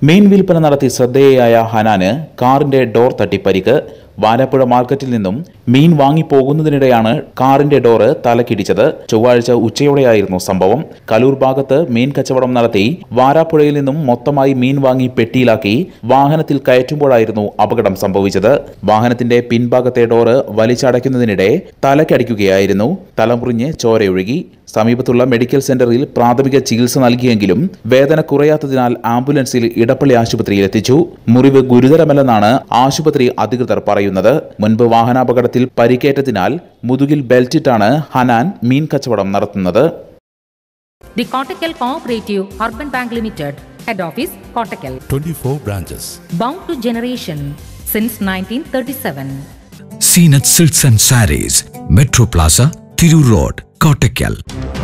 മീൻ വിൽപ്പന നടത്തി ശ്രദ്ധേയയായ ഹനാന് കാറിന്റെ ഡോർ തട്ടി പരിക്ക് വാലാപ്പുഴ മാർക്കറ്റിൽ നിന്നും മീൻ വാങ്ങി പോകുന്നതിനിടെയാണ് കാറിന്റെ ഡോറ് തലക്കിടിച്ചത് ചൊവ്വാഴ്ച ഉച്ചയോടെയായിരുന്നു സംഭവം കലൂർ ഭാഗത്ത് മീൻ കച്ചവടം നടത്തി വാരാപ്പുഴയിൽ നിന്നും മൊത്തമായി മീൻ വാങ്ങി പെട്ടിയിലാക്കി വാഹനത്തിൽ കയറ്റുമ്പോഴായിരുന്നു അപകടം സംഭവിച്ചത് വാഹനത്തിന്റെ പിൻഭാഗത്തെ ഡോറ് വലിച്ചടയ്ക്കുന്നതിനിടെ തലക്കടിക്കുകയായിരുന്നു തലമുറിഞ്ഞ് ചോരയൊഴുകി സമീപത്തുള്ള മെഡിക്കൽ സെന്ററിൽ പ്രാഥമിക ചികിത്സ നൽകിയെങ്കിലും വേദന കുറയാത്തതിനാൽ ആംബുലൻസിൽ ഇടപ്പള്ളി ആശുപത്രിയിൽ എത്തിച്ചു മുറിവ് ഗുരുതരമല്ലെന്നാണ് ആശുപത്രി അധികൃതർ പറയുന്നത് മുൻപ് വാഹനാപകടത്തിൽ പരിക്കേറ്റതിനാൽ മുതുകിൽ ബെൽറ്റിട്ടാണ് ഹനാൻ മീൻ കച്ചവടം നടത്തുന്നത് The Kottakkal Cooperative Urban Bank Limited, Head Office, Kottakkal. 24 branches. Bound to generation since 1937. Seenat Silks and Saris, Metro Plaza, Thiru Road, Kottakkal.